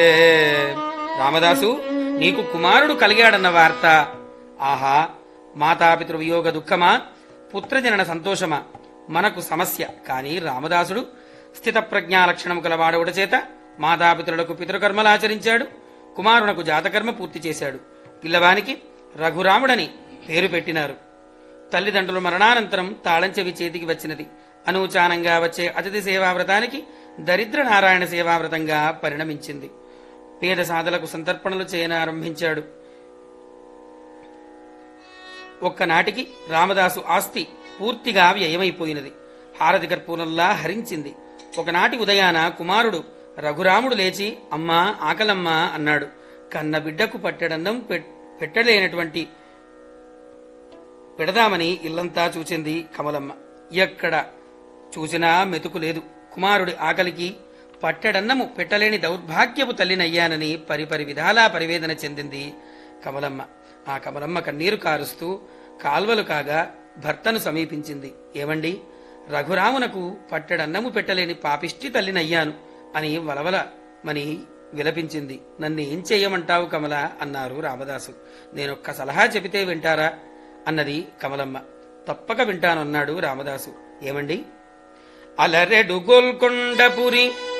రామదాసు నీకు కుమారుడు కలిగాడన్న వార్త ఆహా మాతాపితృ వియోగ దుఃఖమా పుత్రజనన సంతోషమా మనకు సమస్య కాని రామదాసుడు స్థిత ప్రజ్ఞా లక్షణము కలవాడవుడ చేత మాతాపితరులకు పితృకర్మలాచరించాడు కుమారునకు జాతకర్మ పూర్తి చేశాడు పిల్లవానికి రఘురాముడని పేరు పెట్టినారు తల్లిదండ్రుల మరణానంతరం తాళంచెవి చేతికి వచ్చినది అనూచానంగా వచ్చే అతిథి సేవావ్రతానికి దరిద్ర నారాయణ సేవావ్రతంగా పరిణమించింది పేద సాధలకు సంతర్పణలు చేయనారంభించాడు ఒక్కనాటికి రామదాసు ఆస్తి పూర్తిగా వ్యయమైపోయినది హారతి కర్పూరంలా హరించింది ఒకనాటి ఉదయాన కుమారుడు రఘురాముడు లేచి అమ్మా ఆకలమ్మా అన్నాడు కన్న బిడ్డకు పట్టెడన్నం పెట్- పెట్టలేనటువంటి పెడదామని ఇల్లంతా చూచింది కమలమ్మ ఎక్కడ చూసినా మెతుకు లేదు కుమారుడి ఆకలికి పట్టెడన్నము పెట్టలేని దౌర్భాగ్యపు తల్లినయ్యానని పరిపరి విధాలా పరివేదన చెందింది కమలమ్మ ఆ కమలమ్మ కన్నీరు కారుస్తూ కాల్వలు కాగా భర్తను సమీపించింది ఏమండి రఘురామునకు పట్టెడన్నము పెట్టలేని పాపిష్టి తల్లినయ్యాను అని వలవల మని విలపించింది నన్ను ఏం చెయ్యమంటావు కమల అన్నారు రామదాసు నేనొక్క సలహా చెబితే వింటారా అన్నది కమలమ్మ తప్పక వింటానన్నాడు రామదాసు ఏమండి అలరెడు గోల్కొండపురి